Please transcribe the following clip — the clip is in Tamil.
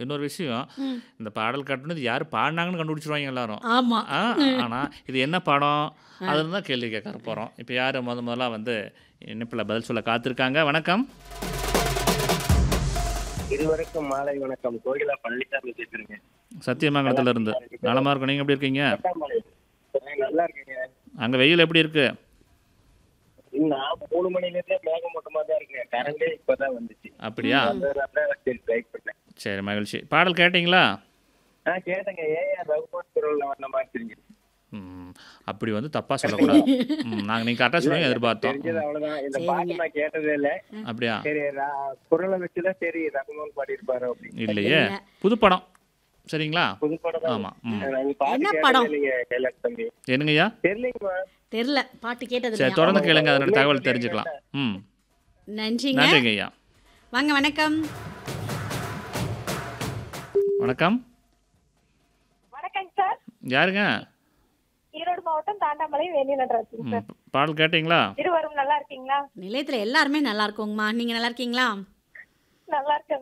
இன்னொரு விஷயம் ம். இந்த பாடல் கட்டுனது யார் பாடினாங்கன்னு கண்டுபிடிச்சிருவாங்க எல்லாரும் ஆமா ஆ ஆனால் இது என்ன படம் அதில் தான் கேள்வி கேட்க போகிறோம் இப்போ யார் முத முதல்ல வந்து இணைப்பில் பதில் சொல்ல காத்திருக்காங்க வணக்கம் இருவருக்கும் மாலை வணக்கம் கோகிலா பழனிசாமி பேசுறேங்க சத்தியமங்கலத்துல இருந்து நலமா இருக்கும் நீங்கள் எப்படி இருக்கீங்க பட்டாமலை. நல்லா இருக்கீங்க அங்கே வெயில் எப்படி இருக்கு நான் மூணு மணில இருந்தே மேகமூட்டமா தான் இருக்கேன் கரண்டே இப்பதான் வந்துச்சு அப்படியா அதனால சரி ட்ரை பண்ணேன் சரி மகிழ்ச்சி பாடல் கேட்டிங்களா நான் கேட்டேங்க ஏஆர் ரகுமான் குரல்ல வந்த மாதிரி ம், அப்படி வந்து தப்பாக சொல்லக்கூடாது ம் நாங்கள் நீங்கள் கரெக்டாக சொல்லுங்க எதிர்பார்த்தோம் தெரிஞ்சது ம், அவ்வளவுதான் இந்த பாட்டு நான் கேட்டதே இல்ல அப்படியா சரி ர- குரலை வச்சுதான் சரி ரகுமான் பாடி இருப்பாரு அப்படின்னு இல்லையே புது படம் சரிங்களா புது படம் தான். ஆமாம் ம் நாங்க பாட்டு என்ன கேட்டதே படம்? இல்லைங்க கைலாஷ் தம்பி என்னங்கய்யா தெரியலங்கம்மா தெரியல பாட்டு கேட்டது சரி இல்லையா? தொடர்ந்து கேளுங்க அதனுடைய தகவல் தெரிஞ்சுக்கலாம் ம் நன்றிங்க நன்றிங்க ஐயா வாங்க வணக்கம் வணக்கம் வணக்கம் சார் யாருங்க ஈரோடு மாவட்டம் தாண்டாமலை வேலி நடராஜன் ம் பாடல் கேட்டிங்களா இருவரும் நல்லா இருக்கீங்களா நிலையத்துல எல்லாருமே நல்லா இருக்கோங்கம்மா நீங்க நல்லா இருக்கீங்களா நல்லா இருக்கேன்